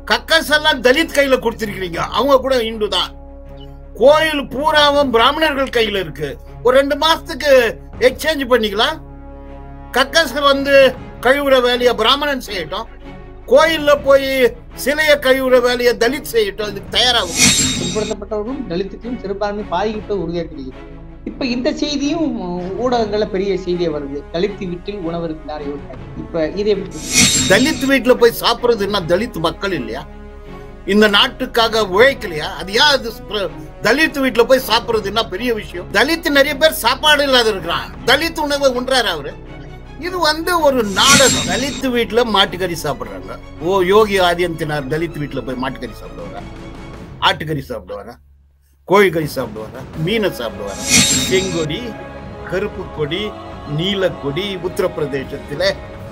கக்கஸ் எல்லாம் தலித் கையில கொடுத்திருக்கிறீங்க அவங்க கூட இந்து தான் கோயில் பூராவும் பிராமணர்கள் கையில இருக்கு ஒரு ரெண்டு மாசத்துக்கு எக்ஸ்சேஞ்ச் பண்ணிக்கலாம் கக்கஸ் வந்து கழுவுற வேலையை பிராமணன் செய்யட்டும் கோயில்ல போய் சிலைய கழுவுற வேலையை தலித் செய்யட்டும் அதுக்கு தயாராகும் பிற்படுத்தப்பட்டவர்களும் தலித்துக்களும் சிறுபான்மை பாதிக்கப்பட்ட உறுதியாக தெரியுது இப்ப இந்த செய்தியும் ஊடகங்கள்ல பெரிய செய்தியா வருது தலித்து வீட்டில் உணவு இருக்கிறார் யோசிக்காரு இப்ப இது எப்படி தலித் வீட்டுல போய் சாப்பிடுறது என்ன தலித் மக்கள் இல்லையா இந்த நாட்டுக்காக உழைக்கலையா அது ஏன் அது ஸ்ப்ர- தலித் வீட்டுல போய் சாப்பிடுறது என்ன பெரிய விஷயம் தலித் நிறைய பேர் சாப்பாடு இல்லாத இருக்கிறான் தலித் உணவை உண்றாரு அவரு இது வந்து ஒரு நாடகம் தலித் வீட்டுல மாட்டுக்கறி சாப்பிடுறாங்க ஓ யோகி ஆதித்யநாத் தலித் வீட்டுல போய் மாட்டுக்கறி சாப்பிடுவாரா ஆட்டுக்கறி சாப்பிடுவாரா கோழிக்கறி சாப்பிடுவாரா மீனை சாப்பிடுவாரா செங்கொடி கருப்பு கொடி நீலக்கொடி உத்தரப்பிரதேசத்துல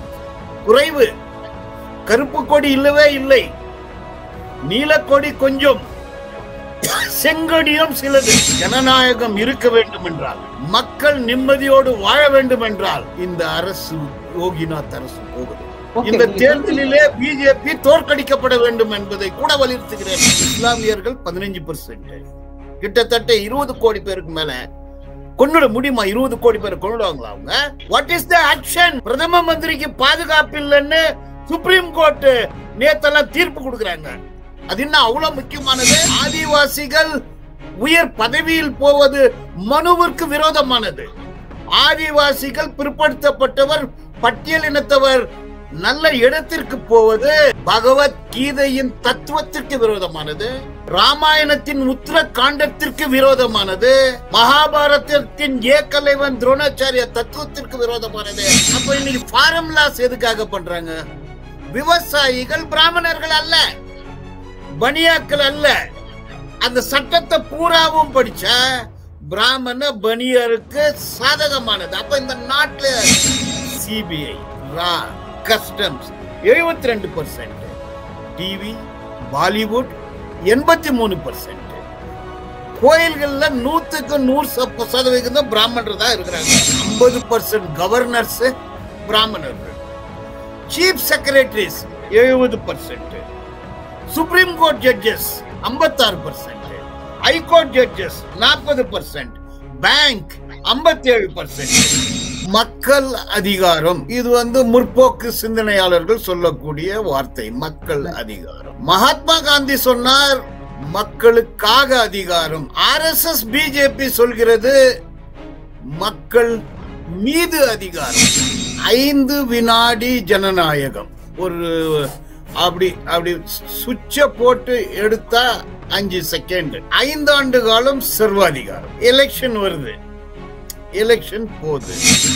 குறைவு கருப்பு கொடி இல்லவே இல்லை நீலக்கொடி கொஞ்சம் செங்கொடியும் சிலது ஜனநாயகம் இருக்க வேண்டும் என்றால் மக்கள் நிம்மதியோடு வாழ வேண்டும் என்றால் இந்த அரசு யோகிநாத் அரசு போகுது Okay, இந்த நீங்க தேர்தலிலே பிஜேபி தோற்கடிக்கப்பட வேண்டும் என்பதை கூட வலியுறுத்துகிறேன் இஸ்லாமியர்கள் பதினஞ்சு கிட்டத்தட்ட இருபது கோடி பேருக்கு மேல கொண்டுட முடியுமா இருபது கோடி பேரை கொண்டுடுவாங்களா அவங்க வாட் இஸ் த ஆக்ஷன் பிரதம மந்திரிக்கு பாதுகாப்பு இல்லைன்னு சுப்ரீம் கோர்ட் நேத்தெல்லாம் தீர்ப்பு கொடுக்கறாங்க அது என்ன அவ்வளவு முக்கியமானது ஆதிவாசிகள் உயர் பதவியில் போவது மனுவிற்கு விரோதமானது ஆதிவாசிகள் பிற்படுத்தப்பட்டவர் பட்டியலினத்தவர் நல்ல இடத்திற்கு போவது பகவத்கீதையின் தத்துவத்திற்கு விரோதமானது ராமாயணத்தின் உத்தர காண்டத்திற்கு விரோதமானது மகாபாரதத்தின் ஏக்கலைவன் துரோணாச்சாரிய தத்துவத்திற்கு விரோதமானது அப்ப இன்னைக்கு ஃபார்முலாஸ் எதுக்காக பண்றாங்க விவசாயிகள் பிராமணர்கள் அல்ல பனியாக்கள் அல்ல அந்த சட்டத்தை பூராவும் படிச்சா பிராமண பனியருக்கு சாதகமானது அப்ப இந்த நாட்டுல சிபிஐ ரா கஸ்டம்ஸ் எழுபத்தி ரெண்டு பர்சன்ட் டிவி பாலிவுட் எண்பத்தி மூணு பர்சன்ட் கோயில்கள்ல நூத்துக்கு நூறு சப்ப- சதவீதம் தான் பிராமணர் தான் இருக்கிறாங்க ஐம்பது பர்சன்ட் கவர்னர்ஸ் பிராமணர்கள் சீஃப் செக்ரட்டரிஸ் எழுபது பர்சன்ட் சுப்ரீம் கோர்ட் ஜட்ஜஸ் ஐம்பத்தாறு பர்சன்ட் ஹைகோர்ட் ஜட்ஜஸ் நாற்பது பர்சன்ட் பேங்க் ஐம்பத்தி ஏழு பர்சன்ட் மக்கள் அதிகாரம் இது வந்து முற்போக்கு சிந்தனையாளர்கள் சொல்லக்கூடிய வார்த்தை மக்கள் அதிகாரம் மகாத்மா காந்தி சொன்னார் மக்களுக்காக அதிகாரம் ஆர்எஸ்எஸ் பிஜேபி சொல்கிறது மக்கள் மீது அதிகாரம் ஐந்து வினாடி ஜனநாயகம் ஒரு அப்படி அப்படி சுவிட்ச போட்டு எடுத்தா அஞ்சு செகண்ட் ஐந்தாண்டு காலம் சர்வாதிகாரம் எலெக்ஷன் வருது எலெக்ஷன் போகுது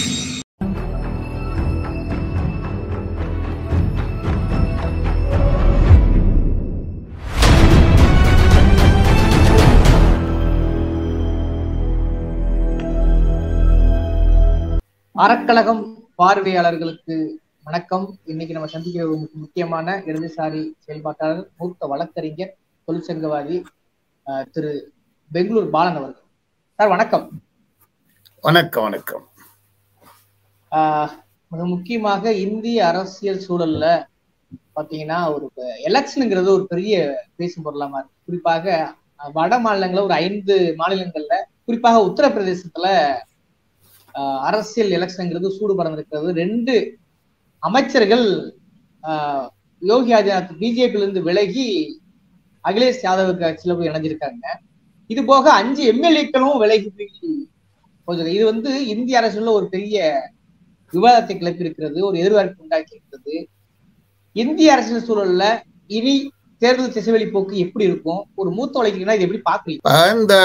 அறக்கழகம் பார்வையாளர்களுக்கு வணக்கம் இன்னைக்கு நம்ம சந்திக்கிற ஒரு முக்கிய- முக்கியமான இடதுசாரி செயல்பாட்டாளர் மூத்த வழக்கறிஞர் தொழிற்சங்கவாதி அஹ், திரு பெங்களூர் பாலன் அவர்கள் சார் வணக்கம் வணக்கம் வணக்கம் ஆஹ், மிக முக்கியமாக இந்திய அரசியல் சூழல்ல பாத்தீங்கன்னா ஒரு எலெக்ஷனுங்கிறது ஒரு பெரிய பேசும் பொருளாமா இருக்கு குறிப்பாக அஹ், வட மாநிலங்கள்ல ஒரு ஐந்து மாநிலங்கள்ல குறிப்பாக உத்தரப்பிரதேசத்துல ஆஹ், அரசியல் எலெக்ஷனுங்கிறது சூடு பறந்திருக்கிறது ரெண்டு அமைச்சர்கள் ஆஹ், யோகி ஆதித்யநாத் பிஜேபியில இருந்து விலகி அகிலேஷ் யாதவ் கட்சியில போய் இணைஞ்சிருக்காங்க இது போக அஞ்சு எம்எல்ஏக்களும் விலகி போய் போயிருக்காங்க. இது வந்து இந்திய அரசுல ஒரு பெரிய விவாதத்தை கிளப்பி இருக்கிறது ஒரு எதிர்பார்ப்பு உண்டாக்கி இருக்கிறது இந்திய அரசியல் சூழல்ல இனி தேர்தல் திசைவெளி போக்கு எப்படி இருக்கும் ஒரு மூத்த வழக்கறிஞரா இது எப்படி பாக்குறீங்க இந்த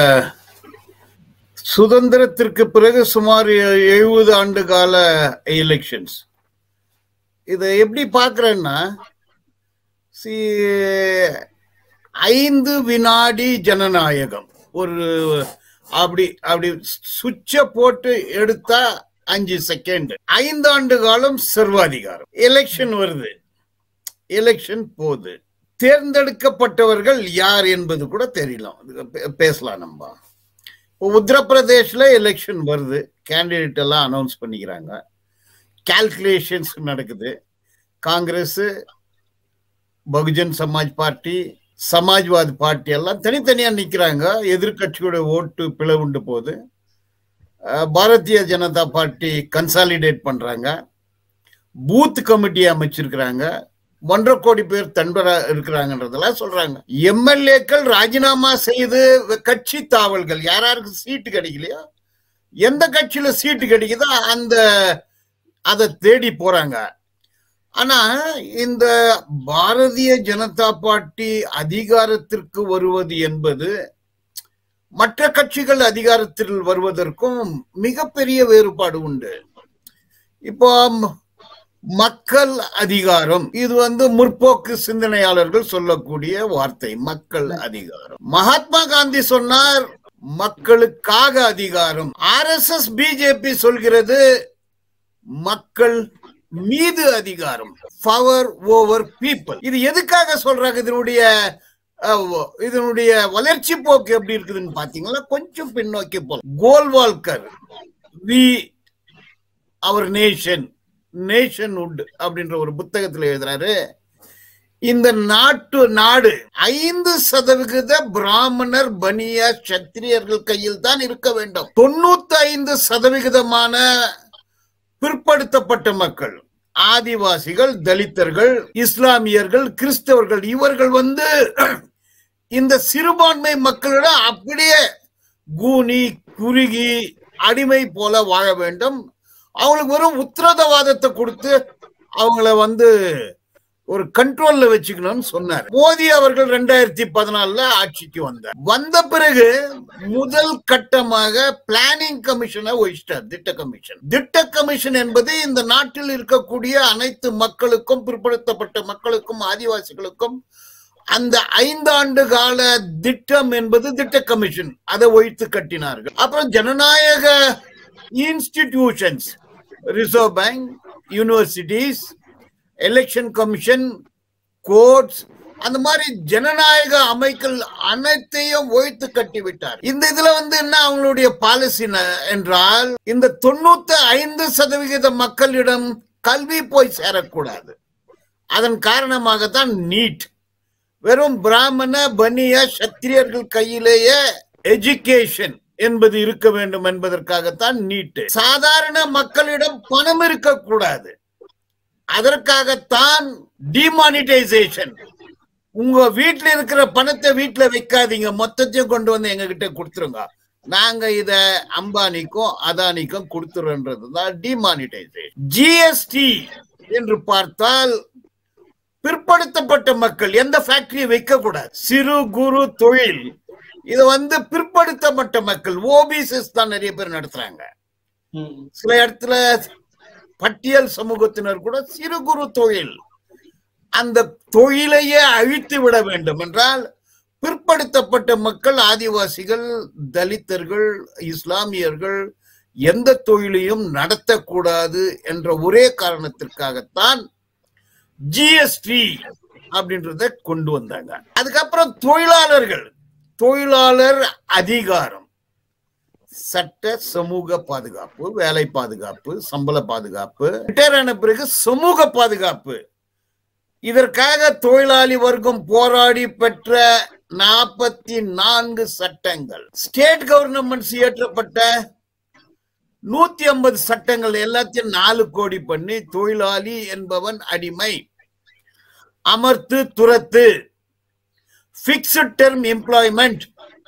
சுதந்திரத்திற்கு பிறகு சுமார் எழுபது ஆண்டு கால எலெக்ஷன்ஸ் இதை எப்படி பார்க்கறேன்னா see, ஐந்து வினாடி ஜனநாயகம் ஒரு அப்படி அப்படி சுவிட்ச போட்டு எடுத்தா அஞ்சு செகண்ட் ஐந்தாண்டு காலம் சர்வாதிகாரம் எலெக்ஷன் வருது எலெக்ஷன் போகுது தேர்ந்தெடுக்கப்பட்டவர்கள் யார் என்பது கூட தெரியலாம் இது பே- பேசலாம் நம்ம இப்போ உத்தரப்பிரதேஷ்ல எலெக்ஷன் வருது கேண்டிடேட் எல்லாம் அனௌன்ஸ் பண்ணிக்கிறாங்க கால்குலேஷன்ஸ் நடக்குது Congress Bahujan Samaj party Samajwadi party எல்லாம் தனித்தனியா நிக்கிறாங்க எதிர்கட்சியோட ஓட்டு பிளவுண்டு போது அஹ், பாரதிய ஜனதா பார்ட்டி கன்சாலிடேட் பண்றாங்க பூத் கமிட்டி அமைச்சிருக்கிறாங்க ஒன்றரை கோடி பேர் தன்பரா இருக்கிறாங்கன்றதெல்லாம் சொல்றாங்க எம்எல்ஏக்கள் ராஜினாமா செய்து கட்சி தாவல்கள் யாராருக்கு சீட்டு கிடைக்கலையோ எந்த கட்சியில சீட்டு கிடைக்குதோ அந்த அதை தேடி போறாங்க ஆனா இந்த பாரதிய ஜனதா பார்ட்டி அதிகாரத்திற்கு வருவது என்பது மற்ற கட்சிகள் அதிகாரத்தில் வருவதற்கும் மிகப்பெரிய வேறுபாடு உண்டு இப்போ ம- மக்கள் அதிகாரம் இது வந்து முற்போக்கு சிந்தனையாளர்கள் சொல்லக்கூடிய வார்த்தை மக்கள் அதிகாரம் மகாத்மா காந்தி சொன்னார் மக்களுக்காக அதிகாரம் ஆர்எஸ்எஸ் பிஜேபி சொல்கிறது மக்கள் மீது அதிகாரம் பவர் ஓவர் பீப்புள் இது எதுக்காக சொல்றாங்க இதனுடைய அஹ், இதனுடைய வளர்ச்சி போக்கு எப்படி இருக்குதுன்னு பாத்தீங்களா கொஞ்சம் பின்னோக்கி போலாம் Golwalkar we our nation nationhood அப்படின்ற ஒரு புத்தகத்துல எழுதுறாரு இந்த நாட்டு நாடு ஐந்து சதவிகித பிராமணர் பனியா சத்திரியர்கள் கையில் தான் இருக்க வேண்டும் தொண்ணூத்தி ஐந்து சதவிகிதமான பிற்படுத்தப்பட்ட மக்கள் ஆதிவாசிகள் தலித்தர்கள் இஸ்லாமியர்கள் கிறிஸ்தவர்கள் இவர்கள் வந்து இந்த சிறுபான்மை மக்களிடம் அப்படியே கூனி குறுகி அடிமை போல வாழ வேண்டும் அவங்களுக்கு வெறும் உத்திரவாதத்தை கொடுத்து அவங்கள வந்து ஒரு கண்ட்ரோல்ல வச்சுக்கணும்னு சொன்னார் மோடி அவர்கள் ரெண்டாயிரத்தி பதினாலுல ஆட்சிக்கு வந்தார் வந்த பிறகு முதல் கட்டமாக பிளானிங் கமிஷனை ஒழிச்சிட்டார் திட்ட கமிஷன் திட்ட கமிஷன் என்பது இந்த நாட்டில் இருக்கக்கூடிய அனைத்து மக்களுக்கும் பிற்படுத்தப்பட்ட மக்களுக்கும் ஆதிவாசிகளுக்கும் அந்த ஐந்தாண்டு கால திட்டம் என்பது திட்ட கமிஷன் அதை ஒழித்து கட்டினார்கள் அப்புறம் ஜனநாயக institutions reserve bank universities election commission courts அந்த மாதிரி ஜனநாயக அமைக்கள் அனைத்தையும் ஒழித்து கட்டிவிட்டார் இந்த இதுல வந்து என்ன அவங்களுடைய பாலிசி என்றால் இந்த தொண்ணூத்தி ஐந்து சதவிகித மக்களிடம் கல்வி போய் சேரக்கூடாது அதன் காரணமாக தான் நீட் வெறும் பிராமண பனிய சத்திரியர்கள் கையிலேயே எஜுகேஷன் என்பது இருக்க வேண்டும் என்பதற்காகத்தான் நீட் சாதாரண மக்களிடம் பணம் இருக்கக்கூடாது அதற்காகத்தான் டிமானிட்டைசேஷன் உங்க வீட்டுல இருக்கிற பணத்தை வீட்டுல வைக்காதீங்க மொத்தத்தையும் கொண்டு வந்து எங்க கிட்ட கொடுத்துருங்க நாங்க இத அம்பானிக்கும் அதானிக்கும் கொடுத்துறோன்றது தான் டிமானிட்டைசேஷன் ஜிஎஸ்டி என்று பார்த்தால் பிற்படுத்தப்பட்ட மக்கள் எந்த ஃபேக்டரியை வைக்க கூடாது சிறு குறு தொழில் இது வந்து பிற்படுத்தப்பட்ட மக்கள் ஓபிசிஸ் தான் நிறைய பேர் நடத்துறாங்க ம். சில இடத்துல பட்டியல் சமூகத்தினர் கூட சிறு குறு தொழில் அந்த தொழிலையே அழித்து விட வேண்டும் என்றால் பிற்படுத்தப்பட்ட மக்கள் ஆதிவாசிகள் தலித்தர்கள் இஸ்லாமியர்கள் எந்த தொழிலையும் நடத்தக்கூடாது என்ற ஒரே காரணத்திற்காகத்தான் ஜிஎஸ்டி அப்படின்றத கொண்டு வந்தாங்க அதுக்கப்புறம் தொழிலாளர்கள் தொழிலாளர் அதிகாரம் சட்ட சமூக பாதுகாப்பு வேலை பாதுகாப்பு சம்பள பாதுகாப்பு ரிட்டையர் ஆன பிறகு சமூக பாதுகாப்பு இதற்காக தொழிலாளி வர்க்கம் போராடி பெற்ற நாற்பத்தி நான்கு சட்டங்கள் ஸ்டேட் கவர்மெண்ட்ஸ் இயற்றப்பட்ட நூத்தி ஐம்பது சட்டங்கள் எல்லாத்தையும் நாலு கோடி பண்ணி தொழிலாளி என்பவன் அடிமை அமர்த்து துரத்து fixed term employment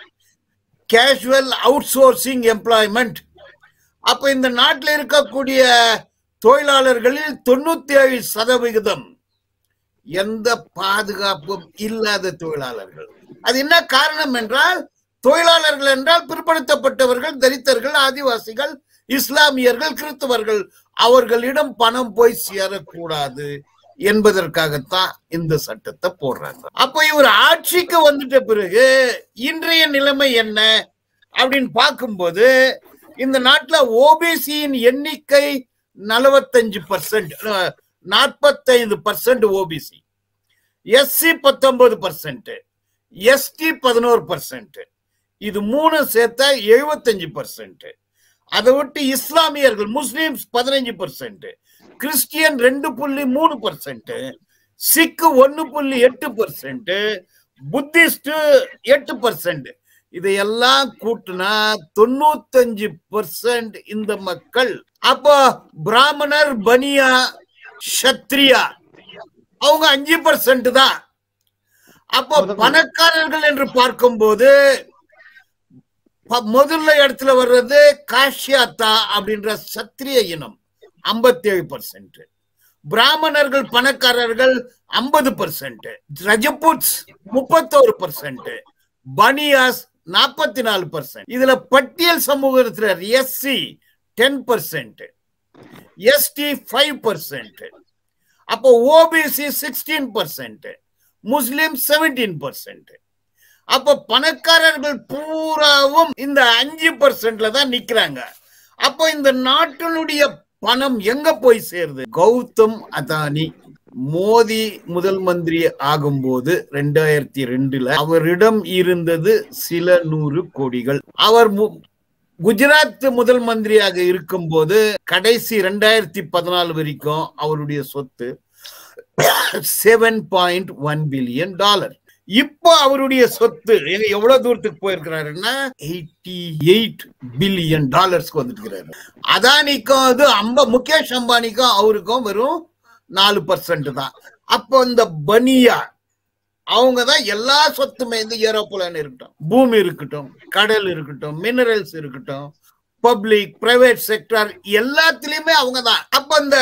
casual outsourcing employment அப்ப இந்த நாட்டில் இருக்கக்கூடிய தொழிலாளர்களில் தொண்ணூத்தி ஏழு சதவிகிதம் எந்த பாதுகாப்பும் இல்லாத தொழிலாளர்கள் அது என்ன காரணம் என்றால் தொழிலாளர்கள் என்றால் பிற்படுத்தப்பட்டவர்கள் தலித்தர்கள் ஆதிவாசிகள் இஸ்லாமியர்கள் கிறிஸ்தவர்கள் அவர்களிடம் பணம் போய் சேரக்கூடாது என்பதற்காகத்தான் இந்த சட்டத்தை போடுறாங்க அப்ப இவர் ஆட்சிக்கு வந்துட்ட பிறகு இன்றைய நிலைமை என்ன அப்படின்னு பார்க்கும்போது இந்த நாட்டுல ஓபிசியின் எண்ணிக்கை நலவத்தஞ்சு பர்சன்ட் நாற்பத்தைந்து பர்சன்ட் ஓபிசி எஸ்சி பத்தொன்பது பர்சன்ட் எஸ்டி பதினோரு பர்சன்ட் இது மூணு சேர்த்தா எழுபத்தஞ்சு பர்சன்ட் அதை விட்டு இஸ்லாமியர்கள் முஸ்லிம்ஸ் பதினஞ்சு பர்சன்ட் கிறிஸ்டியன் ரெண்டு புள்ளி மூணு பர்சன்ட் சிக்கு ஒன்னு புள்ளி எட்டு பர்சன்ட் புத்திஸ்ட் எட்டு பர்சன்ட் இதையெல்லாம் கூட்டினா தொண்ணூத்தஞ்சு பர்சன்ட் இந்த மக்கள் அப்போ பிராமணர் பனியா சத்ரியா அவங்க அஞ்சு பர்சன்ட் தான் அப்போ பணக்காரர்கள் என்று பார்க்கும்போது ப- முதல்ல இடத்துல வர்றது காஷ்யாத்தா அப்படின்ற சத்திரிய இனம் ஐம்பத்தி ஏழு பர்சன்ட் பிராமணர்கள் பணக்காரர்கள் ஐம்பது பர்சன்ட் ரஜபுட்ஸ் முப்பத்தோரு பர்சன்ட் பனியாஸ் நாற்பத்தி நாலு பர்சன்ட் இதுல பட்டியல் சமூகத்தினர் SC ten percent ST five percent அப்போ OBC sixteen percent Muslim seventeen percent அப்ப பணக்காரர்கள் பூராவும் இந்த அஞ்சு பர்சன்ட்ல தான் நிக்கிறாங்க அப்போ இந்த நாட்டினுடைய பணம் எங்க போய் சேருது கௌதம் அதானி மோடி முதல் மந்திரி ஆகும்போது ரெண்டாயிரத்தி ரெண்டுல அவரிடம் இருந்தது சில நூறு கோடிகள் அவர் மு- குஜராத் முதல் மந்திரியாக இருக்கும்போது கடைசி ரெண்டாயிரத்தி பதினாலு வரைக்கும் அவருடைய சொத்து seven point one billion dollar இப்போ அவருடைய சொத்து எங்க எவ்வளவு தூரத்துக்கு போயிருக்கிறாருன்னா எயிட்டி எயிட் பில்லியன் டாலர்ஸ்க்கு வந்துட்டு இருக்கிறாரு அதானிக்கும் அது அம்ப முகேஷ் அம்பானிக்கும் அவருக்கும் வெறும் நாலு பர்சன்ட் தான் அப்போ இந்த பனியா அவங்க தான் எல்லா சொத்துமே இந்த ஏரோப்ளேன் இருக்கட்டும் பூமி இருக்கட்டும் கடல் இருக்கட்டும் மினரல்ஸ் இருக்கட்டும் பப்ளிக் பிரைவேட் செக்டர் எல்லாத்துலயுமே அவங்க தான் அப்ப இந்த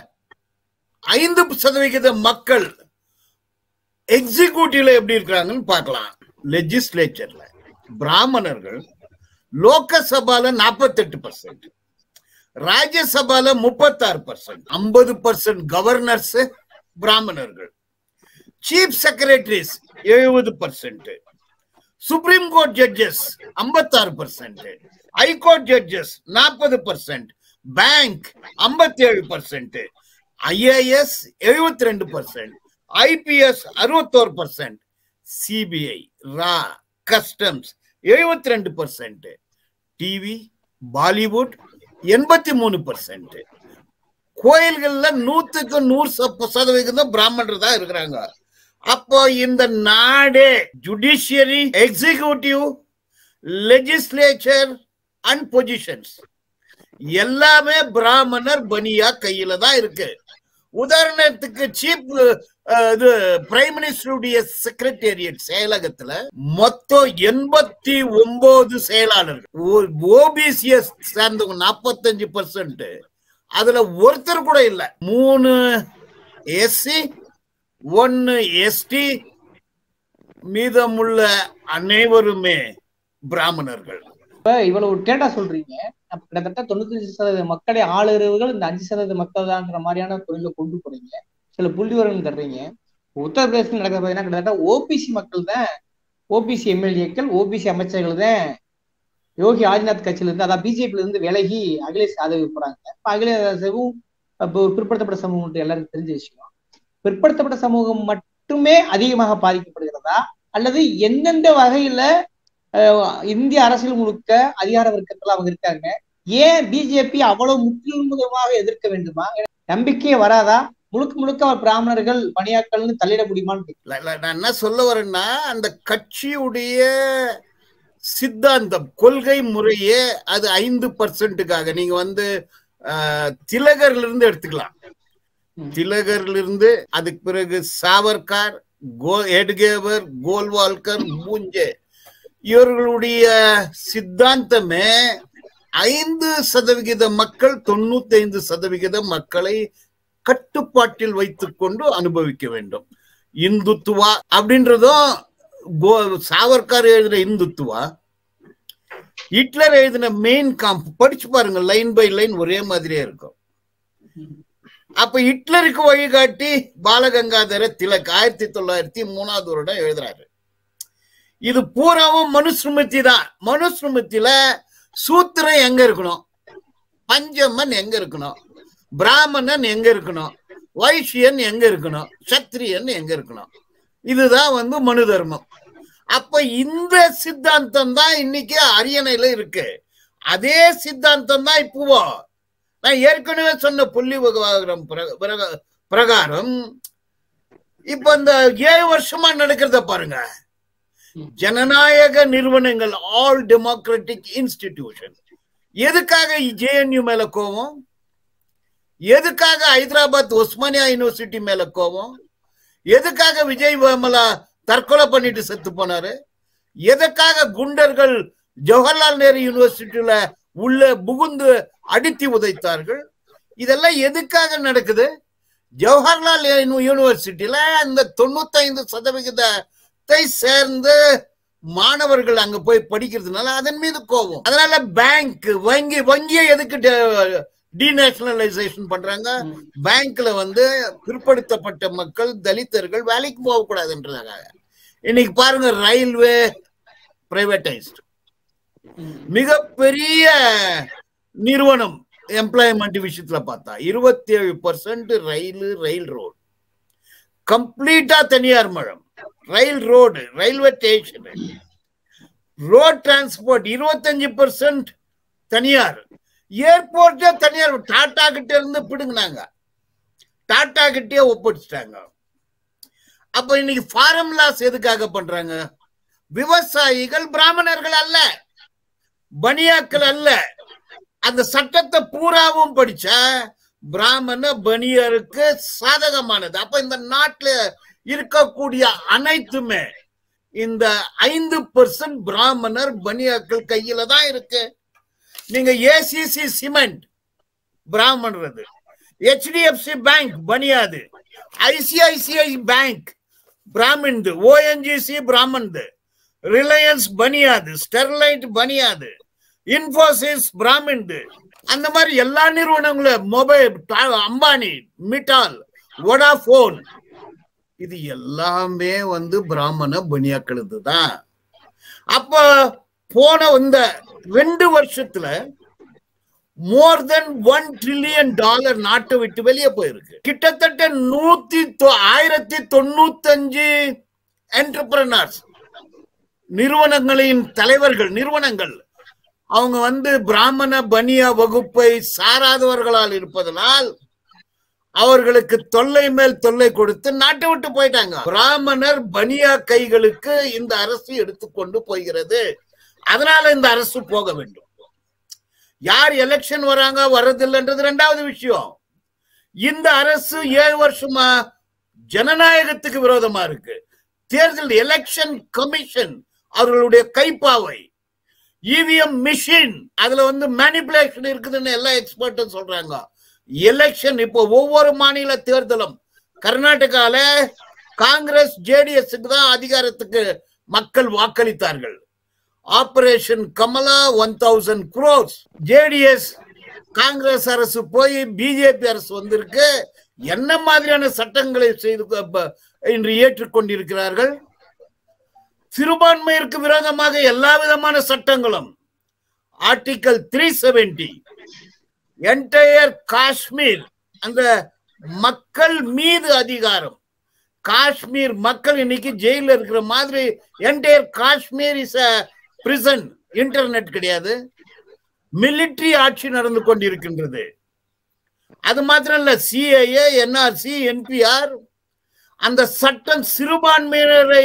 ஐந்து சதவிகித மக்கள் எக்ஸிக்யூட்டிவ்ல எப்படி இருக்கிறாங்கன்னு பார்க்கலாம் லெஜிஸ்லேச்சர்ல பிராமணர்கள் லோகசபால நாற்பத்தெட்டு பர்சன்ட் ராஜ்யசபால முப்பத்தாறு பர்சன்ட் ஐம்பது பர்சன்ட் கவர்னர்ஸ் பிராமணர்கள் சீஃப் செக்ரட்டரிஸ் எழுபது பர்சன்ட் சுப்ரீம் கோர்ட் ஜட்ஜஸ் ஐம்பத்தாறு பர்சன்ட் ஹைகோர்ட் ஜட்ஜஸ் நாற்பது பர்சன்ட் பேங்க் ஐம்பத்தி ஏழு பர்சன்ட் ஐஏஎஸ் எழுபத்தி ரெண்டு பர்சன்ட் ஐபிஎஸ் அறுபத்தோரு பர்சன்ட் சிபிஐ ரா கஸ்டம்ஸ் எழுபத்தி ரெண்டு பர்சன்ட் டிவி பாலிவுட் எண்பத்தி மூணு பர்சன்ட் கோயில்கள்ல நூத்துக்கு நூறு சப்ப- சதவிகிதம் பிராமணர் தான் இருக்கிறாங்க அப்போ இந்த நாடே judiciary executive legislature and positions எல்லாமே பிராமணர் பனியா கையில தான் இருக்கு உதாரணத்துக்கு சீப் இது பிரைம் மினிஸ்டருடைய செக்ரட்டேரியட் செயலகத்துல மொத்தம் எண்பத்தி ஒன்பது செயலாளர்கள் ஓபிசிஎஸ் சேர்ந்தவங்க நாற்பத்தஞ்சு பர்சன்ட் அதுல ஒருத்தர் கூட இல்ல மூணு எஸ்சி ஒன்னு எஸ்டி மீதமுள்ள அனைவருமே பிராமணர்கள் இப்ப இவ்வளவு டேட்டா சொல்றீங்க அப்ப கிட்டத்தட்ட தொண்ணூத்தஞ்சு சதவீத மக்களை ஆளுறவர்கள் இந்த அஞ்சு சதவீத மக்கள் தான்ற மாதிரியான தொழில கொண்டு போறீங்க சில புள்ளி விவரங்கள் தர்றீங்க உத்தரப்பிரதேசத்தில் நடக்கிற பார்த்தீங்கன்னா கிட்டத்தட்ட ஓபிசி மக்கள் தான் ஓபிசி எம்எல்ஏக்கள் ஓபிசி அமைச்சர்கள் தான் யோகி ஆதிநாத் கட்சியில இருந்து அதான் பிஜேபியில இருந்து விலகி அகிலேஷ் யாதவ் போறாங்க இப்ப அகிலேஷ் யாதவும் இப்போ ஒரு பிற்படுத்தப்பட்ட சமூகம் எல்லாருக்கும் தெரிஞ்ச விஷயம் பிற்படுத்தப்பட்ட சமூகம் மட்டுமே அதிகமாக பாதிக்கப்படுகிறதா அல்லது எந்தெந்த வகையில அஹ், இந்திய அரசியல் முழுக்க அதிகார வர்க்கத்துல அவங்க இருக்காங்க ஏன் பிஜேபி அவ்வளவு முற்றிலுமாக எதிர்க்க வேண்டுமா நம்பிக்கையே வராதா முழுக்க முழுக்க அவர் பிராமணர்கள் பணியாட்கள்னு தள்ளிட முடியுமான்னு கேக்குறேன். இல்ல, இல்ல, நான் என்ன சொல்ல வரேன்னா அந்த கட்சியுடைய சித்தாந்தம் கொள்கை முறையே அது ஐந்து பர்சன்ட்டுக்காக நீங்க வந்து ஆஹ், திலகர்ல இருந்து எடுத்துக்கலாம் ம். திலகர்ல இருந்து அதுக்கு பிறகு சாவர்கார் கோ எட்கேவர் கோல்வால்கர் பூஞ்சே இவர்களுடைய சித்தாந்தமே ஐந்து சதவிகித மக்கள் தொண்ணூத்தி ஐந்து சதவிகித மக்களை கட்டுப்பாட்டில் வைத்துக்கொண்டு அனுபவிக்க வேண்டும் இந்துத்துவா அப்படின்றதும் கோ- சாவர்கார் எழுதின இந்துத்துவா ஹிட்லர் எழுதின மெயின் காம்ப் படிச்சு பாருங்க லைன் பை லைன் ஒரே மாதிரியே இருக்கும் அப்ப ஹிட்லருக்கு வழிகாட்டி பாலகங்காதர திலக் ஆயிரத்தி தொள்ளாயிரத்தி மூணாவது வருடம் எழுதுறாரு இது பூராவும் மனுஸ்மிருதி தான் மனுஸ்மிருதியில சூத்திரம் எங்க இருக்கணும் பஞ்சமன் எங்க இருக்கணும் பிராமணன் எங்க இருக்கணும் வைஷ்யன் எங்க இருக்கணும் சத்திரியன் எங்க இருக்கணும் இதுதான் வந்து மனு தர்மம் அப்ப இந்த சித்தாந்தம் தான் இன்னைக்கு அரியணையில இருக்கு அதே சித்தாந்தம் தான் இப்போ நான் ஏற்கனவே சொன்ன புள்ளி விவகாரம் பிர- பிர- பிரகாரம் இப்ப இந்த ஏழு வருஷமா நடக்கிறத பாருங்க ம். ஜனநாயக நிறுவனங்கள் ஆல் டெமோக்ராட்டிக் இன்ஸ்டிடியூஷன் எதுக்காக ஜேஎன்யூ மேல கோவம் எதுக்காக ஹைதராபாத் ஒஸ்மானியா யூனிவர்சிட்டி மேல கோவம் எதுக்காக விஜய் வமலா தற்கொலை பண்ணிட்டு செத்து போனாரு எதுக்காக குண்டர்கள் ஜவஹர்லால் நேரு யூனிவர்சிட்டியில உள்ள புகுந்து அடித்து உதைத்தார்கள் இதெல்லாம் எதுக்காக நடக்குது ஜவஹர்லால் யூனி- யூனிவர்சிட்டியில அந்த தொண்ணூத்தைந்து சதவிகிதத்தை சேர்ந்து மாணவர்கள் அங்க போய் படிக்கிறதுனால அதன் மீது கோபம் அதனால பேங்க் வங்கி வங்கியை எதுக்கு டீநேஷனலைசேஷன் பண்றாங்க ம். பேங்க்ல வந்து பிற்படுத்தப்பட்ட மக்கள் தலித்தர்கள் வேலைக்கு போக கூடாதுன்றதுக்காக இன்னைக்கு பாருங்க ரயில்வே பிரைவேடைஸ்ட் ம். மிகப்பெரிய நிறுவனம் எம்ப்ளாய்மெண்ட் விஷயத்துல பார்த்தா இருபத்தி ஏழு பர்சன்ட் ரயில் ரயில் ரோடு கம்ப்ளீட்டா தனியார் மழம் rail road railway station road transport இருபத்தஞ்சு பர்சன்ட் தனியார் ஏர்போர்ட்டே தனியார் டாடா கிட்ட இருந்து பிடுங்கினாங்க டாடா கிட்டே ஒப்படைச்சிட்டாங்க அப்ப இன்னைக்கு ஃபார்முலாஸ் எதுக்காக பண்றாங்க விவசாயிகள் பிராமணர்கள் அல்ல பனியாக்கள் அல்ல அந்த சட்டத்தை பூராவும் படிச்சா பிராமண பனியருக்கு சாதகமானது அப்ப இந்த நாட்டுல இருக்கக்கூடிய அனைத்துமே இந்த ஐந்து பர்சன்ட் பிராமணர் பனியாக்கள் கையில தான் இருக்கு நீங்க ஏசிசி சிமெண்ட் பிராமணரது ஹெச்டிஎஃப்சி பேங்க் பனியாது ஐசிஐசிஐ பேங்க் பிராமின்து ஓஎன்ஜிசி பிராமன்து ரிலையன்ஸ் பனியாது ஸ்டெர்லைட் பனியாது இன்ஃபோசிஸ் பிராமின்து அந்த மாதிரி எல்லா நிறுவனங்களும் மொபைல் அம்பானி மிட்டால் வோடாஃபோன் இது எல்லாமே வந்து பிராமண பனியாக்களுது தான் அப்ப போன இந்த ரெண்டு வருஷத்துல more than one trillion dollar நாட்டை விட்டு வெளியே போயிருக்கு கிட்டத்தட்ட நூத்தி தொ- ஆயிரத்தி தொண்ணூத்தஞ்சு என்டர்பிரனர்ஸ் நிறுவனங்களின் தலைவர்கள் நிறுவனங்கள் அவங்க வந்து பிராமண பனியா வகுப்பை சாராதவர்களால் இருப்பதனால் அவர்களுக்கு தொல்லை மேல் தொல்லை கொடுத்து நாட்டை விட்டு போயிட்டாங்க பிராமணர் பனியா கைகளுக்கு இந்த அரசு எடுத்துக்கொண்டு போகிறது அதனால இந்த அரசு போக வேண்டும் யார் எலெக்ஷன் வராங்க வர்றதில்லைன்றது ரெண்டாவது விஷயம் இந்த அரசு ஏழு வருஷமா ஜனநாயகத்துக்கு விரோதமா இருக்கு தேர்தல் எலெக்ஷன் கமிஷன் அவர்களுடைய கைப்பாவை இவிஎம் மிஷின் அதுல வந்து மேனிபுலேஷன் இருக்குதுன்னு எல்லா எக்ஸ்பர்ட்டும் சொல்றாங்க எலெக்ஷன் இப்போ ஒவ்வொரு மாநில தேர்தலும் கர்நாடகால காங்கிரஸ் ஜேடிஎஸ்க்கு தான் அதிகாரத்துக்கு மக்கள் வாக்களித்தார்கள் operation Kamala one thousand crores JDS Congress அரசு போய் பிஜேபி அரசு வந்திருக்கு என்ன மாதிரியான சட்டங்களை செய்து ப- இன்று ஏற்றுக்கொண்டிருக்கிறார்கள் சிறுபான்மையிற்கு விரோதமாக எல்லா விதமான சட்டங்களும் article three seventy entire Kashmir அந்த மக்கள் மீது அதிகாரம் காஷ்மீர் மக்கள் இன்னைக்கு ஜெயில இருக்கிற மாதிரி entire Kashmir is a prison internet கிடையாது மிலிட்டரி ஆட்சி நடந்து கொண்டிருக்கின்றது அது மாத்திரம் இல்ல சிஏஏ என்ஆர்சி என்பிஆர் அந்த சட்டம் சிறுபான்மையினரை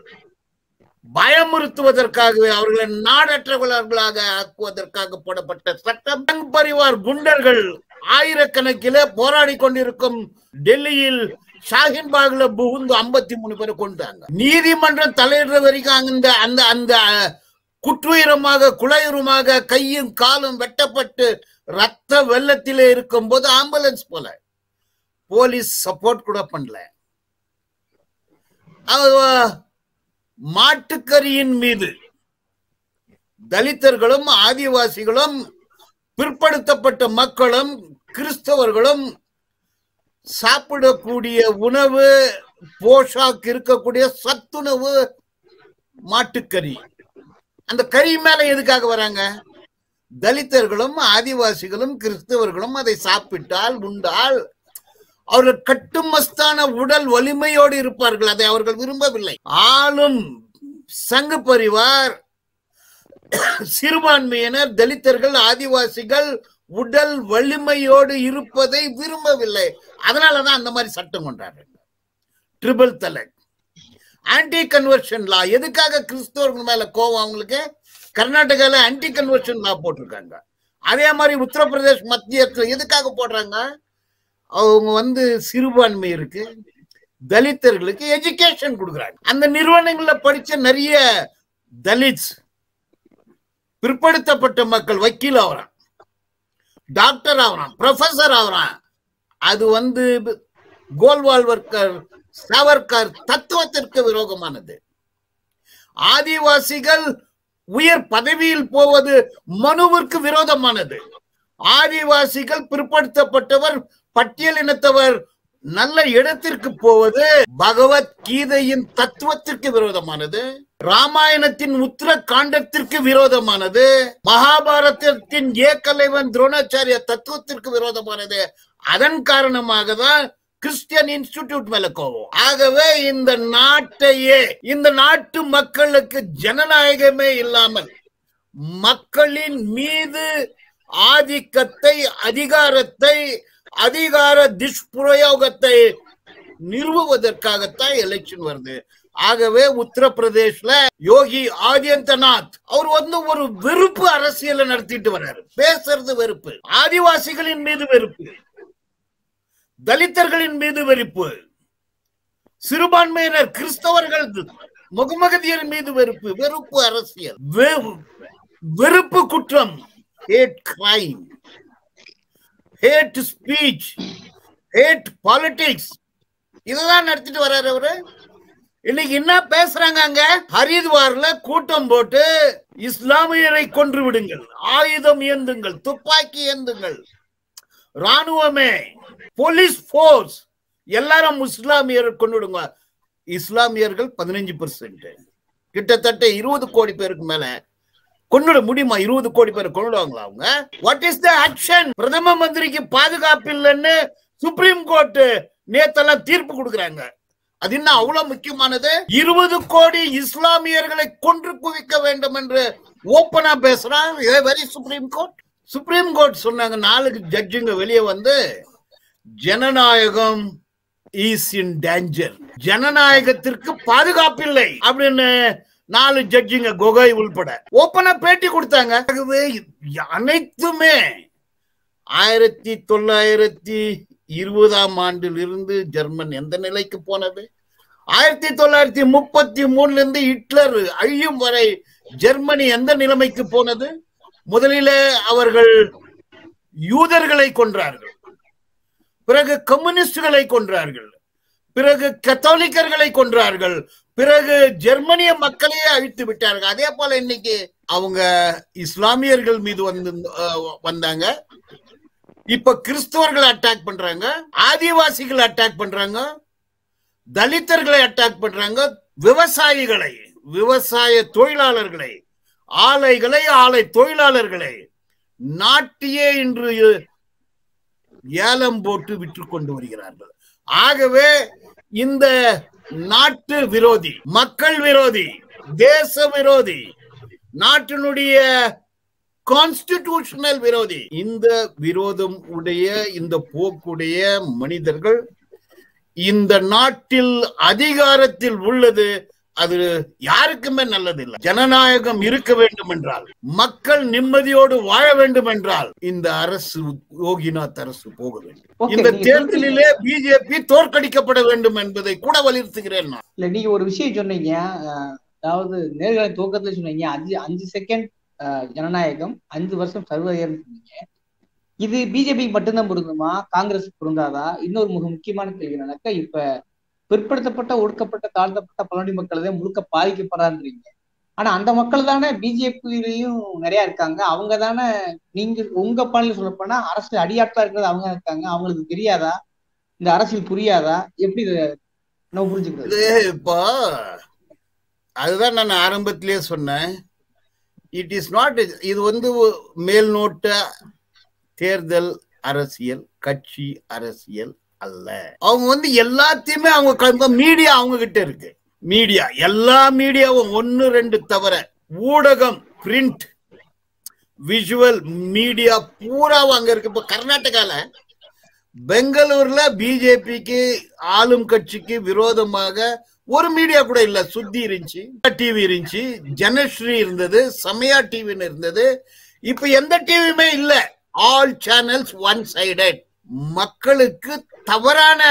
பயமுறுத்துவதற்காகவே அவர்களை நாடற்றவர்களாக ஆக்குவதற்காக போடப்பட்ட சட்டம் சங் பரிவார் குண்டர்கள் ஆயிரக்கணக்கிலே போராடி கொண்டிருக்கும் டெல்லியில் ஷாஹின்பாக்ல புகுந்து ஐம்பத்தி மூணு பேரை கொண்டாங்க நீதிமன்றம் தலையிடுற வரைக்கும் அந்த அந்த அந்த குற்றுயிரமாக குலையுரமாக கையும் காலும் வெட்டப்பட்டு ரத்த வெள்ளத்திலே இருக்கும் போது ஆம்புலன்ஸ் போல போலீஸ் சப்போர்ட் கூட பண்ணல அவ- மாட்டுக்கரியின் மீது தலித்தர்களும் ஆதிவாசிகளும் பிற்படுத்தப்பட்ட மக்களும் கிறிஸ்தவர்களும் சாப்பிடக்கூடிய உணவு போஷாக் இருக்கக்கூடிய சத்துணவு மாட்டுக்கறி அந்த கறி மேல எதுக்காக வராங்க தலித்தர்களும் ஆதிவாசிகளும் கிறிஸ்தவர்களும் அதை சாப்பிட்டால் உண்டால் அவர்கள் கட்டுமஸ்தான உடல் வலிமையோடு இருப்பார்கள் அதை அவர்கள் விரும்பவில்லை ஆளும் சங்கு பரிவார் சிறுபான்மையினர் தலித்தர்கள் ஆதிவாசிகள் உடல் வலிமையோடு இருப்பதை விரும்பவில்லை அதனாலதான் அந்த மாதிரி சட்டம் கொண்டாடுறாங்க triple talaq anti conversion law எதுக்காக கிறிஸ்தவர்கள் மேல கோவம் அவங்களுக்கு கர்நாடகால ஆன்டி கன்வர்ஷன் லா போட்டிருக்காங்க அதே மாதிரி உத்தரப்பிரதேஷ் மத்திய எதுக்காக போடுறாங்க அவங்க வந்து சிறுபான்மை இருக்கு தலித்தர்களுக்கு எஜுகேஷன் கொடுக்குறாங்க அந்த நிறுவனங்கள்ல படிச்ச நிறைய தலித்ஸ் பிற்படுத்தப்பட்ட மக்கள் வக்கீல் ஆகுறான் டாக்டர் ஆகுறான் ப்ரொஃபசர் ஆகுறான் அது வந்து கோல்வால்வர்கர் சாவர்கர் தத்துவத்திற்கு விரோதமானது ஆதிவாசிகள் உயர் பதவியில் போவது மனுவிற்கு விரோதமானது ஆதிவாசிகள் பிற்படுத்தப்பட்டவர் பட்டியலினத்தவர் நல்ல இடத்திற்கு போவது பகவத் கீதையின் தத்துவத்திற்கு விரோதமானது ராமாயணத்தின் உத்தர காண்டத்திற்கு விரோதமானது மகாபாரதத்தின் ஏக்கலைவன் துரோணாச்சாரிய தத்துவத்திற்கு விரோதமானது அதன் காரணமாக தான் கிறிஸ்டியன் இன்ஸ்டிடியூட் மேல கோவம் ஆகவே இந்த நாட்டையே இந்த நாட்டு மக்களுக்கு ஜனநாயகமே இல்லாமல் மக்களின் மீது ஆதிக்கத்தை அதிகாரத்தை அதிகார துஷ்பிரயோகத்தை நிறுவுவதற்காகத்தான் எலெக்ஷன் வருது ஆகவே உத்தரப்பிரதேஷ்ல யோகி ஆதித்யநாத் அவர் வந்து ஒரு வெறுப்பு அரசியலை நடத்திட்டு வர்றாரு பேசுறது வெறுப்பு ஆதிவாசிகளின் மீது வெறுப்பு தலித்தர்களின் மீது வெறுப்பு சிறுபான்மையினர் கிறிஸ்தவர்கள் முகமகதியர் மீது வெறுப்பு வெறுப்பு அரசியல் வெ- வெறுப்பு குற்றம் hate crime hate speech hate politics இதெல்லாம் நடத்திட்டு வர்றாரு அவரு இன்னைக்கு என்ன பேசுறாங்க அங்க ஹரித்வார்ல கூட்டம் போட்டு இஸ்லாமியரை கொன்று விடுங்கள் ஆயுதம் ஏந்துங்கள் துப்பாக்கி ஏந்துங்கள் ராணுவமே போலீஸ் போர்ஸ் எல்லாரும் இஸ்லாமியர் கொண்டுடுங்க இஸ்லாமியர்கள் பதினஞ்சு பெர்சென்ட் கிட்டத்தட்ட இருபது கோடி பேருக்கு மேல கொண்டுட முடியுமா இருபது கோடி பேர் கொண்டுடுவாங்களா அவங்க வாட் இஸ் த ஆக்ஷன் பிரதம மந்திரிக்கு பாதுகாப்பு இல்லைன்னு சுப்ரீம் கோர்ட் நேத்தெல்லாம் தீர்ப்பு கொடுக்குறாங்க அது என்ன அவ்வளவு முக்கியமானது இருபது கோடி இஸ்லாமியர்களை கொன்று குவிக்க வேண்டும் என்று ஓப்பனா பேசுறான் very supreme court supreme court சொன்னாங்க நாளுக்கு ஜட்ஜுங்க வெளியே வந்து ஜனநாயகம் இஸ் இன் டேஞ்சர் ஜனநாயகத்திற்கு பாதுகாப்பில்லை அப்படின்னு நாலு ஜட்ஜுங்க கொகை உள்பட ஓப்பனா பேட்டி கொடுத்தாங்க ஆகவே அனைத்துமே ஆயிரத்தி தொள்ளாயிரத்தி இருபதாம் ஆண்டில் இருந்து ஜெர்மன் எந்த நிலைக்கு போனது ஆயிரத்தி தொள்ளாயிரத்தி முப்பத்தி மூணுல இருந்து ஹிட்லர் அழியும் வரை ஜெர்மனி எந்த நிலைமைக்கு போனது முதலிலே அவர்கள் யூதர்களை கொன்றார்கள் பிறகு கம்யூனிஸ்டுகளை கொன்றார்கள் பிறகு கத்தோலிக்கர்களை கொன்றார்கள் பிறகு ஜெர்மனிய மக்களையே அழித்து விட்டார்கள் அதே போல இன்னைக்கு அவங்க இஸ்லாமியர்கள் மீது வந்து அஹ், வந்தாங்க இப்ப கிறிஸ்தவர்களை அட்டாக் பண்றாங்க ஆதிவாசிகளை அட்டாக் பண்றாங்க தலித்தர்களை அட்டாக் பண்றாங்க விவசாயிகளை விவசாய தொழிலாளர்களை ஆலைகளை ஆலை தொழிலாளர்களை நாட்டியே இன்று ஏலம் போட்டு விற்று கொண்டு வருகிறார்கள் ஆகவே இந்த நாட்டு விரோதி மக்கள் விரோதி தேச விரோதி நாட்டினுடைய கான்ஸ்டிடியூஷனல் விரோதி இந்த விரோதம் உடைய இந்த போக்குடைய மனிதர்கள் இந்த நாட்டில் அதிகாரத்தில் உள்ளது அது யாருக்குமே நல்லது இல்லை ஜனநாயகம் இருக்க வேண்டும் என்றால் மக்கள் நிம்மதியோடு வாழ வேண்டும் என்றால் இந்த அரசு யோகிநாத் அரசு போக வேண்டும் Okay, இந்த நீங்க தேர்தலிலே பிஜேபி தோற்கடிக்கப்பட வேண்டும் என்பதை கூட வலியுறுத்துகிறேன் நான் இல்ல நீங்க ஒரு விஷயம் சொன்னீங்க அஹ், அதாவது நேர்காணல் துவக்கத்துல சொன்னீங்க அஞ்சு அஞ்சு செகண்ட் ஜனநாயகம் அஞ்சு வருஷம் சர்வதேசம் சொன்னீங்க இது பிஜேபிக்கு மட்டும்தான் பொருந்துமா காங்கிரஸ் பொருந்தாதா இன்னொரு மிக முக்கியமான கேள்வி என்னன்னாக்கா இப்ப பிற்படுத்தப்பட்ட ஒடுக்கப்பட்ட தாழ்த்தப்பட்ட பழனி மக்கள் தான் முழுக்க பாதிக்கப்படுறான்றீங்க ஆனா அந்த மக்கள் தானே பிஜேபியிலையும் நிறைய இருக்காங்க அவங்க தானே நீங்க உங்க பாணியில் சொல்லப்போனா அரசு அடியாட்களா இருக்கிறது அவங்க இருக்காங்க அவங்களுக்கு தெரியாதா இந்த அரசியல் புரியாதா எப்படி இதை நம்ம புரிஞ்சுக்கிறது இது இப்போ அதுதான் நான் ஆரம்பத்திலேயே சொன்னேன் இட் இஸ் நாட் இது வந்து மேல்நோட்ட தேர்தல் அரசியல் கட்சி அரசியல் அல்ல அவங்க வந்து எல்லாத்தையுமே அவங்க மீடியா அவங்க கிட்ட இருக்கு மீடியா எல்லா மீடியாவும் ஒன்னு ரெண்டு தவிர ஊடகம் பிரிண்ட் விஷுவல் மீடியா பூராவும் அங்க இருக்கு இப்ப கர்நாடகால பெங்களூர்ல பிஜேபிக்கு ஆளும் கட்சிக்கு விரோதமாக ஒரு மீடியா கூட இல்ல சுத்தி இருந்துச்சு டிவி இருந்துச்சு ஜனஸ்ரீ இருந்தது சமயா டிவின்னு இருந்தது இப்ப எந்த டிவியுமே இல்ல ஆல் சேனல்ஸ் ஒன் சைடட் மக்களுக்கு தவறான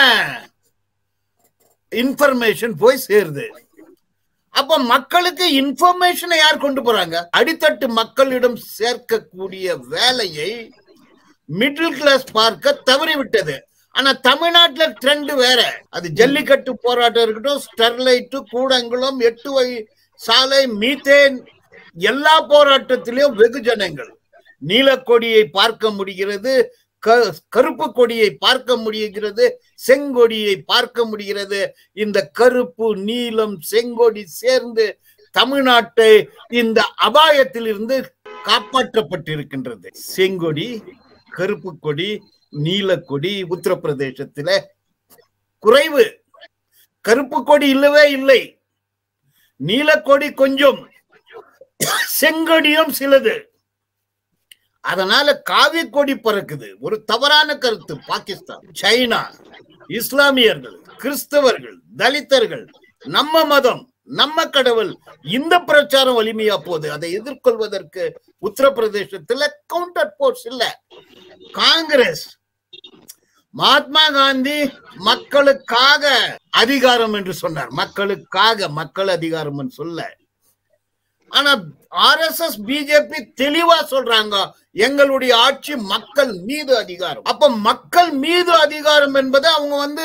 இன்ஃபர்மேஷன் போய் சேருது அப்ப மக்களுக்கு இன்ஃபர்மேஷனை யார் கொண்டு போறாங்க அடித்தட்டு மக்களிடம் சேர்க்கக்கூடிய வேலையை மிடில் கிளாஸ் பார்க்க தவறிவிட்டது ஆனா தமிழ்நாட்டுல ட்ரெண்ட் வேற அது ஜல்லிக்கட்டு போராட்டம் இருக்கட்டும் ஸ்டெர்லைட் கூடங்குளம் எட்டு வழி சாலை மீத்தேன் எல்லா போராட்டத்திலும் வெகுஜனங்கள் நீலக்கொடியை பார்க்க முடிகிறது க- கருப்பு கொடியை பார்க்க முடிகிறது செங்கொடியை பார்க்க முடிகிறது இந்த கருப்பு நீலம் செங்கொடி சேர்ந்து தமிழ்நாட்டை இந்த அபாயத்திலிருந்து காப்பாற்றப்பட்டிருக்கின்றது செங்கொடி கருப்பு கொடி நீலக்கொடி உத்தரப்பிரதேசத்தில குறைவு கருப்பு கொடி இல்லவே இல்லை நீலக்கொடி கொஞ்சம் செங்கொடியும் சிலது அதனால காவி கொடி பறக்குது ஒரு தவறான கருத்து பாகிஸ்தான் சைனா இஸ்லாமியர்கள் கிறிஸ்தவர்கள் தலித்தர்கள் நம்ம மதம் நம்ம கடவுள் இந்த பிரச்சாரம் வலிமையா போகுது அதை எதிர்கொள்வதற்கு உத்தரப்பிரதேசத்துல கவுண்டர் போர்ஸ் இல்ல காங்கிரஸ் மகாத்மா காந்தி மக்களுக்காக அதிகாரம் என்று சொன்னார் மக்களுக்காக மக்கள் அதிகாரம் என்று சொல்ல ஆனா ஆர்எஸ்எஸ் பிஜேபி தெளிவா சொல்றாங்க எங்களுடைய ஆட்சி மக்கள் மீது அதிகாரம் அப்ப மக்கள் மீது அதிகாரம் என்பதை அவங்க வந்து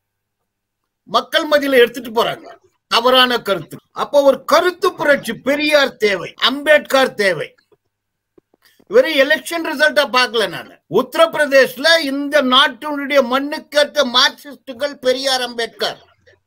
மக்கள் மத்தியில எடுத்துட்டு போறாங்க தவறான கருத்து அப்ப ஒரு கருத்து புரட்சி பெரியார் தேவை அம்பேத்கர் தேவை வெறும் எலெக்ஷன் ரிசல்ட்டா பார்க்கல நான் உத்தரப்பிரதேஷ்ல இந்த நாட்டினுடைய மண்ணுக்கேற்ற மார்க்சிஸ்டுகள் பெரியார் அம்பேத்கர்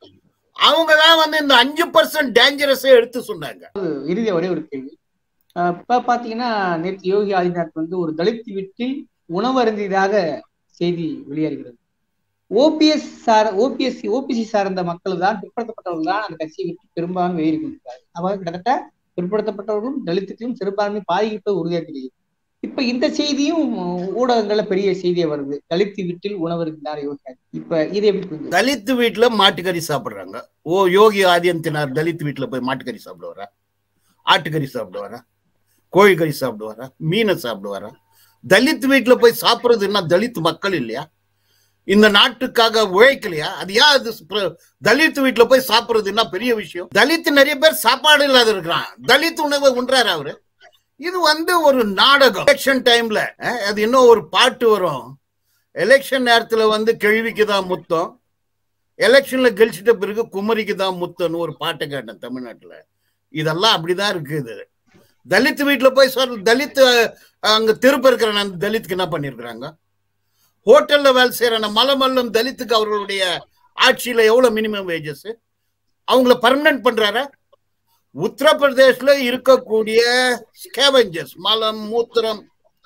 அவங்க தான் வந்து இந்த அஞ்சு பர்சன்ட் டேஞ்சரஸ் எடுத்து சொன்னாங்க இறுதியா ஒரே ஒரு கேள்வி அஹ் இப்ப பாத்தீங்கன்னா நேற்று யோகி ஆதித்யநாத் வந்து ஒரு தலித் வீட்டில் உணவருந்தியதாக செய்தி வெளியாகிறது ஓபிஎஸ் சார் ஓபிஎஸ் ஓபிசி சார்ந்த மக்கள் தான் பிற்படுத்தப்பட்டவர்கள் தான் அந்த கட்சியை விட்டு பெரும்பான்மை ஏறி கொண்டிருக்காங்க அதாவது கிட்டத்தட்ட பிற்படுத்தப்பட்டவர்களும் தலித்துக்களும் சிறுபான்மை பாதிப்பு உறுதியாக தெரியுது இப்ப இந்த செய்தியும் ஊடகங்கள்ல பெரிய செய்தியா வருது தலித் வீட்டில் உணவருந்தினார் யோகி ஆதித்யநாத். இப்ப இது எப்படி புரிஞ்சு தலித் வீட்டுல மாட்டுக்கறி சாப்பிடுறாங்க ஓ யோகி ஆதித்யநாத் தலித் வீட்டுல போய் மாட்டுக்கறி சாப்பிடுவாரா ஆட்டுக்கறி சாப்பிடுவாரா கோழிக்கறி சாப்பிடுவாரா மீனை சாப்பிடுவாரா தலித் வீட்டுல போய் சாப்பிடுறதுன்னா தலித் மக்கள் இல்லையா இந்த நாட்டுக்காக உழைக்கலையா அது ஏன் அது பிர- தலித் வீட்டுல போய் சாப்பிடுறதுன்னா பெரிய விஷயம் தலித் நிறைய பேர் சாப்பாடு இல்லாத இருக்கிறான் தலித் உணவை உண்றாரு அவரு இது வந்து ஒரு நாடகம் எலெக்ஷன் டைம்ல அது இன்னும் ஒரு பாட்டு வரும் எலெக்ஷன் நேரத்துல வந்து கேள்விக்கு தான் முத்தம் எலெக்ஷன்ல கழிச்சிட்ட பிறகு குமரிக்கு தான் முத்தம்னு ஒரு பாட்டை கேட்டேன் தமிழ்நாட்டுல இதெல்லாம் அப்படிதான் இருக்குது தலித் வீட்டுல போய் சொல் தலித் அஹ், அங்க திருப்ப இருக்கிற அந்த தலித்துக்கு என்ன பண்ணிருக்கிறாங்க ஹோட்டல்ல வேலை செய்யற மலமல்லம் தலித்துக்கு அவர்களுடைய ஆட்சியில எவ்வளவு மினிமம் வேஜஸ் அவங்கள பர்மனன்ட் பண்றாரா உத்தரப்பிரதேஷ்ல இருக்கக்கூடிய ஸ்கேவஞ்சர்ஸ் மலம் மூத்திரம்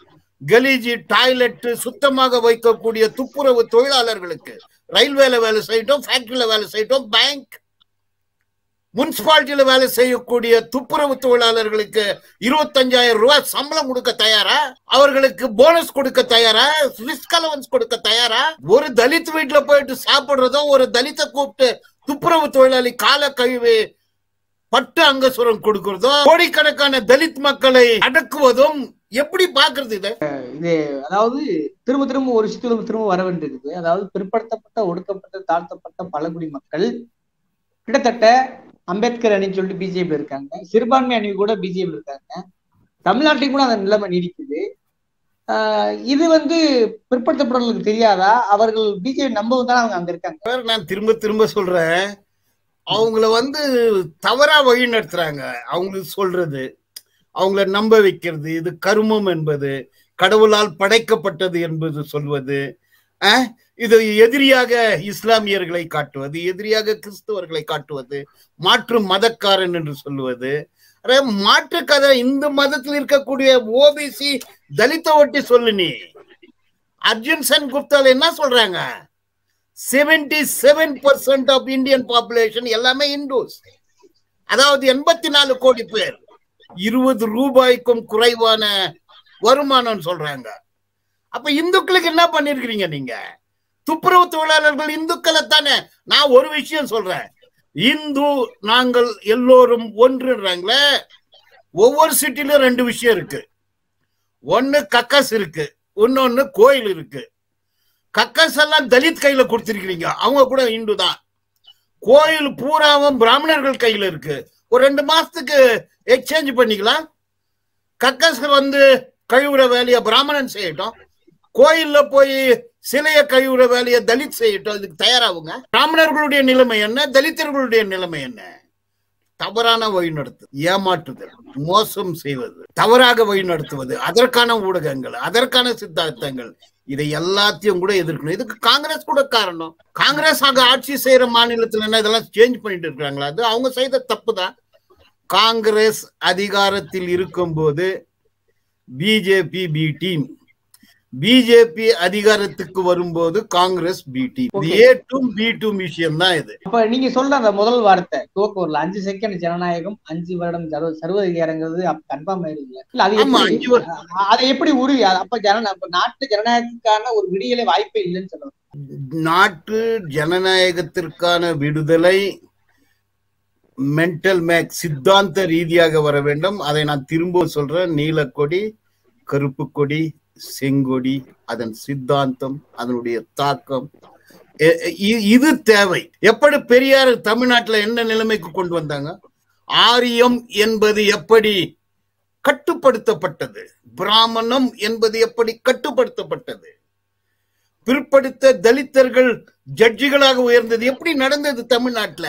கலீஜி டாய்லெட் சுத்தமாக வைக்கக்கூடிய துப்புரவு தொழிலாளர்களுக்கு ரயில்வேல வேலை செய்யட்டும் ஃபேக்டரியில வேலை செய்யட்டும் பேங்க் முனிசிபாலிட்டியில வேலை செய்யக்கூடிய துப்புரவு தொழிலாளர்களுக்கு இருபத்தஞ்சாயிரம் ரூபாய் சம்பளம் கொடுக்க தயாரா அவர்களுக்கு போனஸ் கொடுக்க தயாரா ரிஸ்க் அலவன்ஸ் கொடுக்க தயாரா ஒரு தலித் வீட்டுல போயிட்டு சாப்பிடுறதோ ஒரு தலித்தை கூப்பிட்டு துப்புரவு தொழிலாளி கால கழிவு பட்டு அங்கசுரம் கொடுக்கிறதோ கோடிக்கணக்கான தலித் மக்களை அடக்குவதும் எப்படி பாக்குறது இதை இது அதாவது திரும்ப திரும்ப ஒரு விஷயத்துல திரும்ப வர வேண்டியிருக்குது அதாவது பிற்படுத்தப்பட்ட ஒடுக்கப்பட்ட தாழ்த்தப்பட்ட பழங்குடி மக்கள் கிட்டத்தட்ட அம்பேத்கர் அணின்னு சொல்லிட்டு பிஜேபி இருக்காங்க சிறுபான்மை அணி கூட பிஜேபி இருக்காங்க தமிழ்நாட்டிலும் கூட அந்த நிலைமை நீடிக்குது ஆஹ் இது வந்து பிற்படுத்தப்பட்டவர்களுக்கு தெரியாதா அவர்கள் பிஜேபி நம்பவும் தான் அவங்க அங்க இருக்காங்க வேற நான் திரும்ப திரும்ப சொல்றேன் அவங்கள வந்து தவறா வழி நடத்துறாங்க அவங்களுக்கு சொல்றது அவங்கள நம்ப வைக்கிறது இது கருமம் என்பது கடவுளால் படைக்கப்பட்டது என்பது சொல்வது அஹ், இது எதிரியாக இஸ்லாமியர்களை காட்டுவது எதிரியாக கிறிஸ்தவர்களை காட்டுவது மாற்று மதக்காரன் என்று சொல்லுவது அरे, மாற்று கதை இந்த மதத்தில் இருக்கக்கூடிய ஓபிசி தலித்த ஒட்டி சொல்லு நீ அர்ஜுன் சென் குப்தால என்ன சொல்றாங்க seventy seven percent of Indian population எல்லாமே இந்துஸ் அதாவது எண்பத்தி நாலு கோடி பேர் இருபது ரூபாய்க்கும் குறைவான வருமானம் சொல்றாங்க அப்ப இந்துக்களுக்கு என்ன பண்ணிருக்கிறீங்க நீங்க துப்புரவு தொழிலாளர்கள் இந்துக்களை தானே நான் ஒரு விஷயம் சொல்றேன் இந்து நாங்கள் எல்லோரும் ஒன்றுன்றாங்களே ஒவ்வொரு சிட்டிலும் ரெண்டு விஷயம் இருக்கு ஒன்னு கக்கஸ் இருக்கு இன்னொன்னு கோயில் இருக்கு கக்கஸ் எல்லாம் தலித் கையில கொடுத்திருக்கிறீங்க அவங்க கூட இந்து தான் கோயில் பூராவும் பிராமணர்கள் கையில இருக்கு ஒரு ரெண்டு மாசத்துக்கு எக்ஸ்சேஞ்ச் பண்ணிக்கலாம் கக்கஸ் வந்து கழுவுற வேலையை பிராமணன் செய்யட்டும் கோயில்ல போய் சிலைய கழுவுற வேலையை தலித் செய்யட்டும் இதுக்கு தயாராகுங்க பிராமணர்களுடைய நிலைமை என்ன தலித்தர்களுடைய நிலைமை என்ன தவறான வழிநடத்து ஏமாற்றுதல் மோசம் செய்வது தவறாக வழிநடத்துவது அதற்கான ஊடகங்கள் அதற்கான சித்தாந்தங்கள் இதை எல்லாத்தையும் கூட எதிர்க்கணும் இதுக்கு காங்கிரஸ் கூட காரணம் காங்கிரஸ் ஆக ஆட்சி செய்யற மாநிலத்துல என்ன இதெல்லாம் சேஞ்ச் பண்ணிட்டு இருக்காங்களா அது அவங்க செய்த தப்பு தான் காங்கிரஸ் அதிகாரத்தில் இருக்கும்போது பிஜேபி பி டீம் பிஜேபி அதிகாரத்துக்கு வரும்போது Congress B team Okay. A team B team விஷயம் தான் இது அப்ப நீங்க சொல்ற அந்த முதல் வார்த்தை துவக்கூர்ல அஞ்சு செகண்ட் ஜனநாயகம் அஞ்சு வருடம் சர்வ- சர்வதிகாரங்கிறது அப்ப கன்ஃபார்ம் ஆயிருக்குல்ல இல்ல அது ஆமா, எப்படி அஞ்சு வரு- அதை எப்படி உறுதி அது அப்ப ஜன அப்ப நாட்டு ஜனநாயகத்துக்கான ஒரு விடியலை வாய்ப்பே இல்லைன்னு சொல்லுவாங்க நாட்டு ஜனநாயகத்திற்கான விடுதலை மென்டல் மேக் சித்தாந்த ரீதியாக வர வேண்டும் அதை நான் திரும்ப சொல்றேன் நீலக்கொடி கருப்பு கொடி செங்கொடி அதன் சித்தாந்தம் அதனுடைய தாக்கம் எ- இ- இது தேவை எப்படி பெரியார் தமிழ்நாட்டுல என்ன நிலைமைக்கு கொண்டு வந்தாங்க ஆரியம் என்பது எப்படி கட்டுப்படுத்தப்பட்டது பிராமணம் என்பது எப்படி கட்டுப்படுத்தப்பட்டது பிற்படுத்த தலித்தர்கள் ஜட்ஜிகளாக உயர்ந்தது எப்படி நடந்தது தமிழ்நாட்டுல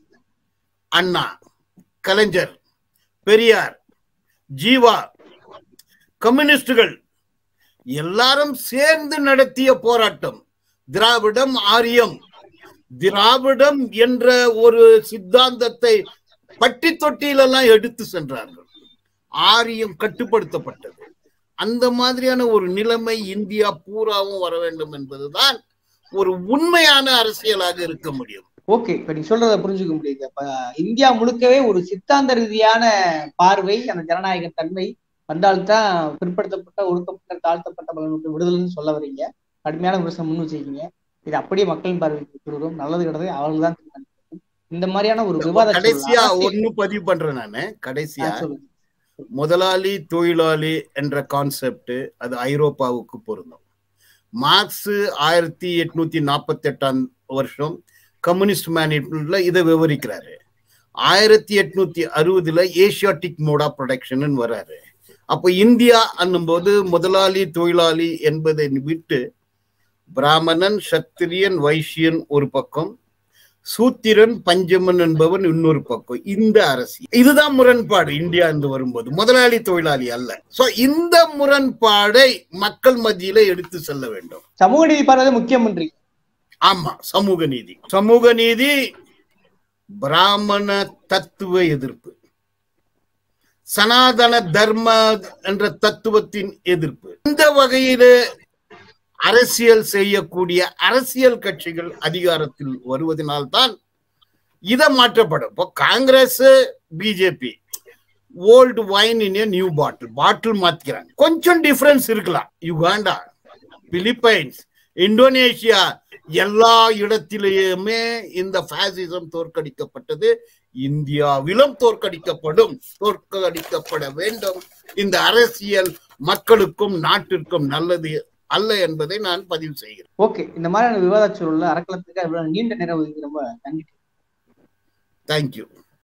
அண்ணா கலைஞர் பெரியார் ஜீவா கம்யூனிஸ்டுகள் எல்லாரும் சேர்ந்து நடத்திய போராட்டம் திராவிடம் ஆரியம் திராவிடம் என்ற ஒரு சித்தாந்தத்தை பட்டி தொட்டியிலெல்லாம் எடுத்து சென்றார்கள் ஆரியம் கட்டுப்படுத்தப்பட்டது அந்த மாதிரியான ஒரு நிலைமை இந்தியா பூராவும் வர வேண்டும் என்பதுதான் ஒரு உண்மையான அரசியலாக இருக்க முடியும் ஓகே இப்ப நீ சொல்றத புரிஞ்சுக்க முடியுது அப்ப இந்தியா முழுக்கவே ஒரு சித்தாந்த ரீதியான பார்வை அந்த ஜனநாயக தன்மை வந்தால்தான் பிற்படுத்தப்பட்ட ஒடுக்கப்பட்ட தாழ்த்தப்பட்ட மக்களுக்கு விடுதலைன்னு சொல்ல வர்றீங்க கடுமையான விமர்சனம் முன் வச்சிருக்கீங்க இது அப்படியே மக்களின் பார்வைக்கு திருடும் நல்லது கிடது அவர்கள் தான் தீர்மானிக்கணும். இந்த மாதிரியான ஒரு விவாத சூழல் கடைசியா அரசியல்- ஒண்ணு பதிவு பண்றேன் நானு கடைசியா ஆ, சொல்லுங்க முதலாளி தொழிலாளி என்ற கான்செப்ட் அது ஐரோப்பாவுக்கு பொருந்தும் மார்க்ஸ் ஆயிரத்தி எட்நூத்தி நாற்பத்தி எட்டாம் வருஷம் கம்யூனிஸ்ட் மேனேஜ்மெண்ட்ல இதை விவரிக்கிறாரு ஆயிரத்தி எட்நூத்தி அறுபதுல ஏசியாட்டிக் மோட் ஆஃப் ப்ரொடக்ஷன் வராரு அப்போ இந்தியா போது முதலாளி தொழிலாளி என்பதை விட்டு பிராமணன் சத்திரியன் வைசியன் ஒரு பக்கம் சூத்திரன் பஞ்சமன் என்பவன் இன்னொரு பக்கம் இந்த அரசியல் இதுதான் முரண்பாடு இந்தியா என்று வரும்போது முதலாளி தொழிலாளி அல்ல சோ இந்த முரண்பாடை மக்கள் மத்தியில எடுத்து செல்ல வேண்டும் சமூக நீதி பார்வை முக்கியம்ன்றீங்க ஆமா சமூக நீதி சமூக நீதி பிராமண தத்துவ எதிர்ப்பு சனாதன தர்ம என்ற தத்துவத்தின் எதிர்ப்பு இந்த வகையில அரசியல் செய்யக்கூடிய அரசியல் கட்சிகள் அதிகாரத்தில் வருவதனால்தான் இதை மாற்றப்படும் இப்போ Congress BJP old wine in new bottle bottle மாத்திக்கிறாங்க கொஞ்சம் டிஃபரன்ஸ் இருக்கலாம் யுகாண்டா பிலிப்பைன்ஸ் இந்தோனேஷியா எல்லா இடத்திலேயுமே இந்த பாசிசம் தோற்கடிக்கப்பட்டது இந்தியாவிலும் தோற்கடிக்கப்படும் தோற்கடிக்கப்பட வேண்டும் இந்த அரசியல் மக்களுக்கும் நாட்டிற்கும் நல்லது அல்ல என்பதை நான் பதிவு செய்கிறேன் ஓகே இந்த மாதிரியான விவாத சூழல்ல அறக்கலத்துக்கு அவ்வளவு நீண்ட நேரம் ஒதுக்கி ரொம்ப நன்றி தேங்க்யூ